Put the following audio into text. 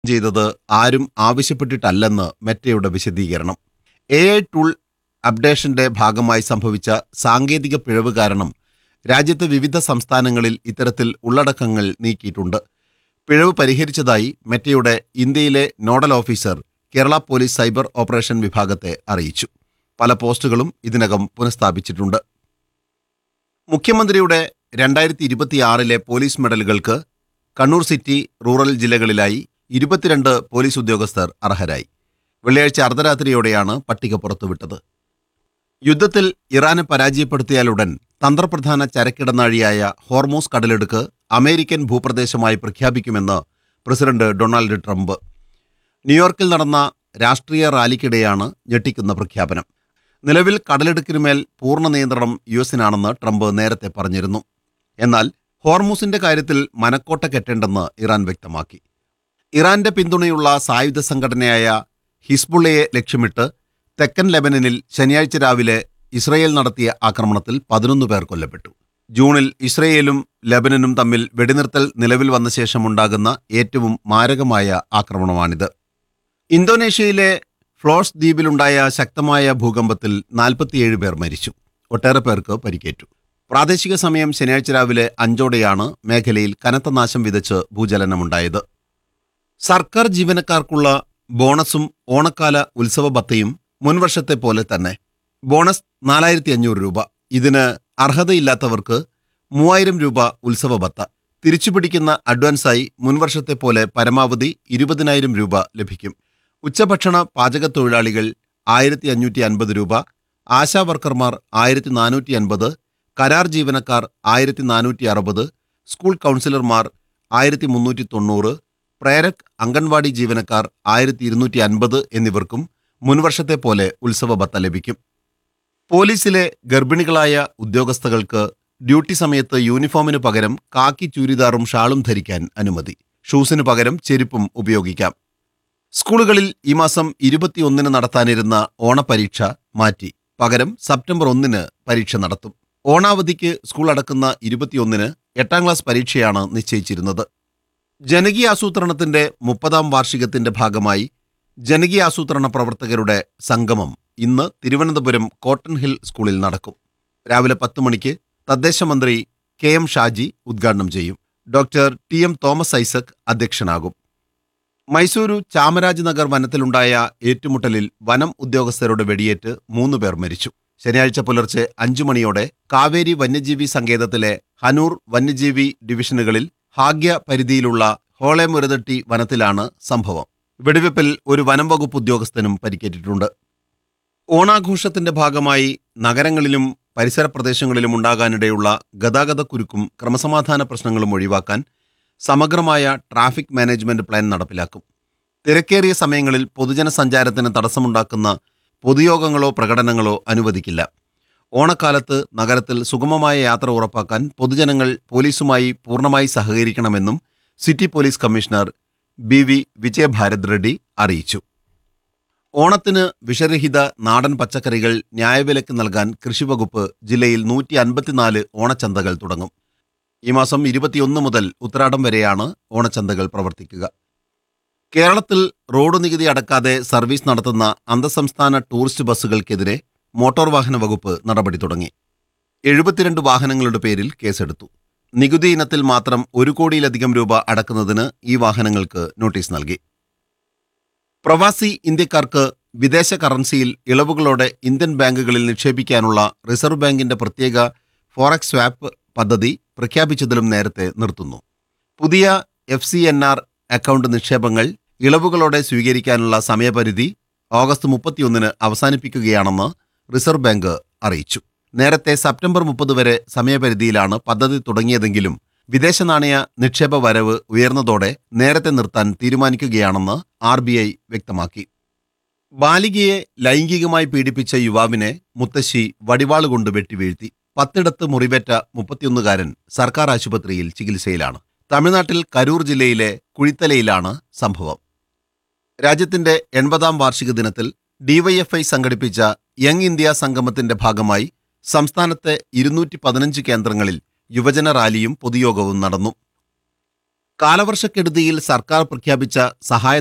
ചെയ്തത് ആരും ആവശ്യപ്പെട്ടിട്ടല്ലെന്ന് മെറ്റയുടെ വിശദീകരണം എ ഐ ടൂൾ അപ്ഡേഷന്റെ ഭാഗമായി സംഭവിച്ച സാങ്കേതിക പിഴവ് കാരണം രാജ്യത്തെ വിവിധ സംസ്ഥാനങ്ങളിൽ ഇത്തരത്തിൽ ഉള്ളടക്കങ്ങൾ നീക്കിയിട്ടുണ്ട് പിഴവ് പരിഹരിച്ചതായി മെറ്റയുടെ ഇന്ത്യയിലെ nodal officer Kerala police cyber operation വിഭാഗത്തെ അറിയിച്ചു പല പോസ്റ്റുകളും ഇതിനകം പുനഃസ്ഥാപിച്ചിട്ടുണ്ട് മുഖ്യമന്ത്രിയുടെ രണ്ടായിരത്തി ഇരുപത്തിയാറിലെ പോലീസ് മെഡലുകൾക്ക് കണ്ണൂർ സിറ്റി റൂറൽ ജില്ലകളിലായി ഇരുപത്തിരണ്ട് പോലീസ് ഉദ്യോഗസ്ഥർ അർഹരായി വെള്ളിയാഴ്ച അർദ്ധരാത്രിയോടെയാണ് പട്ടിക പുറത്തുവിട്ടത് യുദ്ധത്തിൽ ഇറാനെ പരാജയപ്പെടുത്തിയാലുടൻ തന്ത്രപ്രധാന ചരക്കിടനാഴിയായ ഹോർമൂസ് കടലെടുക്ക് അമേരിക്കൻ ഭൂപ്രദേശമായി പ്രഖ്യാപിക്കുമെന്ന് പ്രസിഡന്റ് ഡൊണാൾഡ് ട്രംപ് ന്യൂയോർക്കിൽ നടന്ന രാഷ്ട്രീയ റാലിക്കിടെയാണ് ഞെട്ടിക്കുന്ന പ്രഖ്യാപനം നിലവിൽ കടലെടുക്കിനുമേൽ പൂർണ്ണ നിയന്ത്രണം യു എസിനാണെന്ന് ട്രംപ് നേരത്തെ പറഞ്ഞിരുന്നു എന്നാൽ ഹോർമൂസിന്റെ കാര്യത്തിൽ മനക്കോട്ട കെട്ടേണ്ടെന്ന് ഇറാൻ വ്യക്തമാക്കി ഇറാന്റെ പിന്തുണയുള്ള സായുധ സംഘടനയായ ഹിസ്ബുള്ളയെ ലക്ഷ്യമിട്ട് തെക്കൻ ലെബനനിൽ ശനിയാഴ്ച രാവിലെ ഇസ്രയേൽ നടത്തിയ ആക്രമണത്തിൽ പതിനൊന്ന് പേർ കൊല്ലപ്പെട്ടു ജൂണിൽ ഇസ്രയേലും ലെബനനും തമ്മിൽ വെടിനിർത്തൽ നിലവിൽ വന്ന ശേഷമുണ്ടാകുന്ന ഏറ്റവും മാരകമായ ആക്രമണമാണിത് ഇന്തോനേഷ്യയിലെ ഫ്ലോസ് ദ്വീപിലുണ്ടായ ശക്തമായ ഭൂകമ്പത്തിൽ നാൽപ്പത്തിയേഴ് പേർ മരിച്ചു ഒട്ടേറെ പേർക്ക് പരിക്കേറ്റു പ്രാദേശിക സമയം ശനിയാഴ്ച രാവിലെ അഞ്ചോടെയാണ് മേഖലയിൽ കനത്ത നാശം വിതച്ച് ഭൂചലനമുണ്ടായത് സർക്കാർ ജീവനക്കാർക്കുള്ള ബോണസും ഓണക്കാല ഉത്സവ ബത്തയും മുൻവർഷത്തെ പോലെ തന്നെ ബോണസ് നാലായിരത്തി അഞ്ഞൂറ് രൂപ ഇതിന് അർഹതയില്ലാത്തവർക്ക് മൂവായിരം രൂപ ഉത്സവ ബത്ത തിരിച്ചുപിടിക്കുന്ന അഡ്വാൻസായി മുൻവർഷത്തെ പോലെ പരമാവധി ഇരുപതിനായിരം രൂപ ലഭിക്കും ഉച്ചഭക്ഷണ പാചക തൊഴിലാളികൾ ആയിരത്തി അഞ്ഞൂറ്റി അൻപത് രൂപ ആശാ വർക്കർമാർ ആയിരത്തി നാനൂറ്റി അൻപത് കരാർ ജീവനക്കാർ ആയിരത്തി നാനൂറ്റി അറുപത് സ്കൂൾ കൗൺസിലർമാർ ആയിരത്തി മുന്നൂറ്റി തൊണ്ണൂറ് പ്രേരക് അംഗൻവാടി ജീവനക്കാർ ആയിരത്തി ഇരുന്നൂറ്റി അൻപത് എന്നിവർക്കും മുൻവർഷത്തെ പോലെ ഉത്സവ ബത്ത ലഭിക്കും പോലീസിലെ ഗർഭിണികളായ ഉദ്യോഗസ്ഥകൾക്ക് ഡ്യൂട്ടി സമയത്ത് യൂണിഫോമിന് പകരം കാക്കി ചൂരിദാറും ഷാളും ധരിക്കാൻ അനുമതി ഷൂസിന് പകരം ചെരുപ്പും ഉപയോഗിക്കാം സ്കൂളുകളിൽ ഈ മാസം ഇരുപത്തിയൊന്നിന് നടത്താനിരുന്ന ഓണപരീക്ഷ മാറ്റി പകരം സെപ്റ്റംബർ ഒന്നിന് പരീക്ഷ നടത്തും ഓണാവധിക്ക് സ്കൂൾ അടക്കുന്ന ഇരുപത്തിയൊന്നിന് എട്ടാം ക്ലാസ് പരീക്ഷയാണ് നിശ്ചയിച്ചിരുന്നത് ജനകീയാസൂത്രണത്തിന്റെ മുപ്പതാം വാർഷികത്തിന്റെ ഭാഗമായി ജനകീയാസൂത്രണ പ്രവർത്തകരുടെ സംഗമം ഇന്ന് തിരുവനന്തപുരം കോട്ടൺ ഹിൽ സ്കൂളിൽ നടക്കും രാവിലെ പത്ത് മണിക്ക് തദ്ദേശ മന്ത്രി കെ എം ഷാജി ഉദ്ഘാടനം ചെയ്യും doctor T M Thomas Isaac അധ്യക്ഷനാകും മൈസൂരു ചാമരാജ് നഗർ വനത്തിലുണ്ടായ ഏറ്റുമുട്ടലിൽ വനം ഉദ്യോഗസ്ഥരുടെ വെടിയേറ്റ് മൂന്ന് പേർ മരിച്ചു ശനിയാഴ്ച പുലർച്ചെ അഞ്ചു മണിയോടെ കാവേരി വന്യജീവി സങ്കേതത്തിലെ ഹനൂർ വന്യജീവി ഡിവിഷനുകളിൽ ഭാഗ്യ പരിധിയിലുള്ള ഹോളേമുരതട്ടി വനത്തിലാണ് സംഭവം വെടിവെപ്പിൽ ഒരു വനം വകുപ്പ് ഉദ്യോഗസ്ഥനും പരിക്കേറ്റിട്ടുണ്ട് ഓണാഘോഷത്തിന്റെ ഭാഗമായി നഗരങ്ങളിലും പരിസര പ്രദേശങ്ങളിലും ഉണ്ടാകാനിടയുള്ള ഗതാഗതക്കുരുക്കും ക്രമസമാധാന പ്രശ്നങ്ങളും ഒഴിവാക്കാൻ സമഗ്രമായ ട്രാഫിക് മാനേജ്മെന്റ് പ്ലാൻ നടപ്പിലാക്കും തിരക്കേറിയ സമയങ്ങളിൽ പൊതുജന സഞ്ചാരത്തിന് തടസ്സമുണ്ടാക്കുന്ന പൊതുയോഗങ്ങളോ പ്രകടനങ്ങളോ അനുവദിക്കില്ല ഓണക്കാലത്ത് നഗരത്തിൽ സുഗമമായ യാത്ര ഉറപ്പാക്കാൻ പൊതുജനങ്ങൾ പോലീസുമായി പൂർണ്ണമായി സഹകരിക്കണമെന്നും city police commissioner B V Vijayabharat Reddy അറിയിച്ചു ഓണത്തിന് വിഷരഹിത നാടൻ പച്ചക്കറികൾ ന്യായവിലയ്ക്ക് നൽകാൻ കൃഷിവകുപ്പ് ജില്ലയിൽ നൂറ്റി അൻപത്തിനാല് ഓണച്ചന്തകൾ തുടങ്ങും ഈ മാസം ഇരുപത്തിയൊന്ന് മുതൽ ഉത്രാടം വരെയാണ് ഓണച്ചന്തകൾ പ്രവർത്തിക്കുക കേരളത്തിൽ റോഡ് നികുതി അടക്കാതെ സർവീസ് നടത്തുന്ന അന്തർസംസ്ഥാന ടൂറിസ്റ്റ് ബസ്സുകൾക്കെതിരെ മോട്ടോർ വാഹന വകുപ്പ് നടപടി തുടങ്ങി എഴുപത്തിരണ്ട് വാഹനങ്ങളുടെ പേരിൽ കേസെടുത്തു നികുതി ഇനത്തിൽ മാത്രം ഒരു കോടിയിലധികം രൂപ അടക്കുന്നതിന് ഈ വാഹനങ്ങൾക്ക് നോട്ടീസ് നൽകി പ്രവാസി ഇന്ത്യക്കാർക്ക് വിദേശ കറൻസിയിൽ ഇളവുകളോടെ ഇന്ത്യൻ ബാങ്കുകളിൽ നിക്ഷേപിക്കാനുള്ള റിസർവ് ബാങ്കിന്റെ പ്രത്യേക ഫോറക്സ് സ്വാപ്പ് പദ്ധതി പ്രഖ്യാപിച്ചതിലും നേരത്തെ നിർത്തുന്നു പുതിയ F C N R account നിക്ഷേപങ്ങൾ ഇളവുകളോടെ സ്വീകരിക്കാനുള്ള സമയപരിധി ഓഗസ്റ്റ് മുപ്പത്തിയൊന്നിന് അവസാനിപ്പിക്കുകയാണെന്ന് റിസർവ് ബാങ്ക് അറിയിച്ചു നേരത്തെ സെപ്റ്റംബർ മുപ്പത് വരെ സമയപരിധിയിലാണ് പദ്ധതി തുടങ്ങിയതെങ്കിലും വിദേശ നാണയ നിക്ഷേപ വരവ് ഉയർന്നതോടെ നേരത്തെ നിർത്താൻ തീരുമാനിക്കുകയാണെന്ന് ആർ ബി ഐ വ്യക്തമാക്കി ബാലികയെ ലൈംഗികമായി പീഡിപ്പിച്ച യുവാവിനെ മുത്തശ്ശി വടിവാളുകൊണ്ട് വെട്ടിവീഴ്ത്തി പത്തിടത്ത് മുറിവേറ്റ മുപ്പത്തിയൊന്നുകാരൻ സർക്കാർ ആശുപത്രിയിൽ ചികിത്സയിലാണ് തമിഴ്നാട്ടിൽ കരൂർ ജില്ലയിലെ കുഴിത്തലയിലാണ് സംഭവം രാജ്യത്തിന്റെ എൺപതാം വാർഷിക ദിനത്തിൽ ഡിവൈഎഫ്ഐ സംഘടിപ്പിച്ച യങ് ഇന്ത്യ സംഗമത്തിന്റെ ഭാഗമായി സംസ്ഥാനത്തെ ഇരുന്നൂറ്റി പതിനഞ്ച് കേന്ദ്രങ്ങളിൽ യുവജന റാലിയും പൊതുയോഗവും നടന്നു കാലവർഷക്കെടുതിയിൽ സർക്കാർ പ്രഖ്യാപിച്ച സഹായ